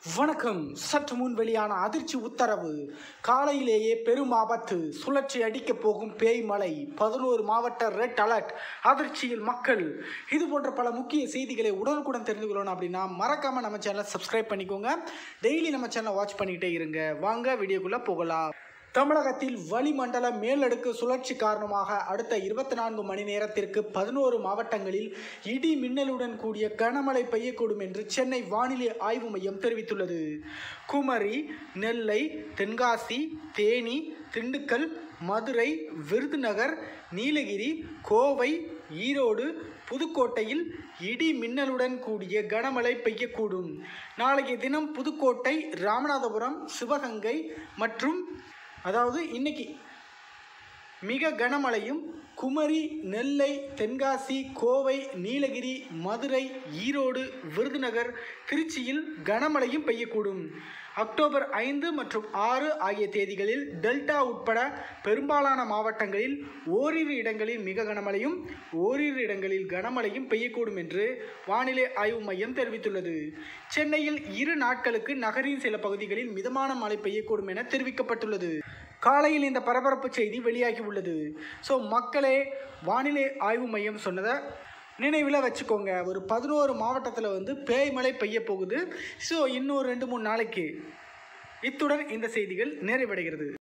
வணக்கம் சற்று முன் வெளியான அதிர்ச்சி உத்தரவு காலையிலேயே பெரும் ஆபத்து சுழற்சி அடிக்கப் போகும் பேய் மழை பதினோரு மாவட்ட ரெட் அலர்ட் அதிர்ச்சியில் மக்கள் இது போன்ற பல முக்கிய செய்திகளை உடனுக்குடன் தெரிந்து கொள்ளணும் அப்படின்னா மறக்காம நம்ம சேனலை சப்ஸ்கிரைப் பண்ணிக்கோங்க டெய்லி நம்ம சேனலை வாட்ச் பண்ணிக்கிட்டே இருங்க வாங்க வீடியோக்குள்ள போகலாம் தமிழகத்தில் வளிமண்டல மேலடுக்கு சுழற்சி காரணமாக அடுத்த இருபத்தி நான்கு மணி நேரத்திற்கு பதினோரு மாவட்டங்களில் இடி மின்னலுடன் கூடிய கனமழை பெய்யக்கூடும் என்று சென்னை வானிலை ஆய்வு மையம் தெரிவித்துள்ளது குமரி நெல்லை தென்காசி தேனி திண்டுக்கல் மதுரை விருதுநகர் நீலகிரி கோவை ஈரோடு புதுக்கோட்டையில் இடி மின்னலுடன் கூடிய கனமழை பெய்யக்கூடும் நாளைய தினம் புதுக்கோட்டை ராமநாதபுரம் சிவகங்கை மற்றும் அதாவது இன்னைக்கு மிக கனமழையும் குமரி நெல்லை தென்காசி கோவை நீலகிரி மதுரை ஈரோடு விருதுநகர் திருச்சியில் கனமழையும் பெய்யக்கூடும் அக்டோபர் ஐந்து மற்றும் ஆறு ஆகிய தேதிகளில் டெல்டா உட்பட பெரும்பாலான மாவட்டங்களில் ஓரிரு இடங்களில் மிக கனமழையும் ஓரிரு இடங்களில் கனமழையும் பெய்யக்கூடும் என்று வானிலை ஆய்வு மையம் தெரிவித்துள்ளது சென்னையில் இரு நாட்களுக்கு நகரின் சில பகுதிகளில் மிதமான மழை பெய்யக்கூடும் என தெரிவிக்கப்பட்டுள்ளது காலையில் இந்த பரபரப்பு செய்தி வெளியாகி உள்ளது ஸோ மக்களே வானிலை ஆய்வு மையம் சொன்னதை நினைவில் வச்சுக்கோங்க ஒரு பதினோரு மாவட்டத்தில் வந்து பேய் மழை பெய்ய போகுது ஸோ இன்னும் ரெண்டு மூணு நாளைக்கு இத்துடன் இந்த செய்திகள் நிறைவடைகிறது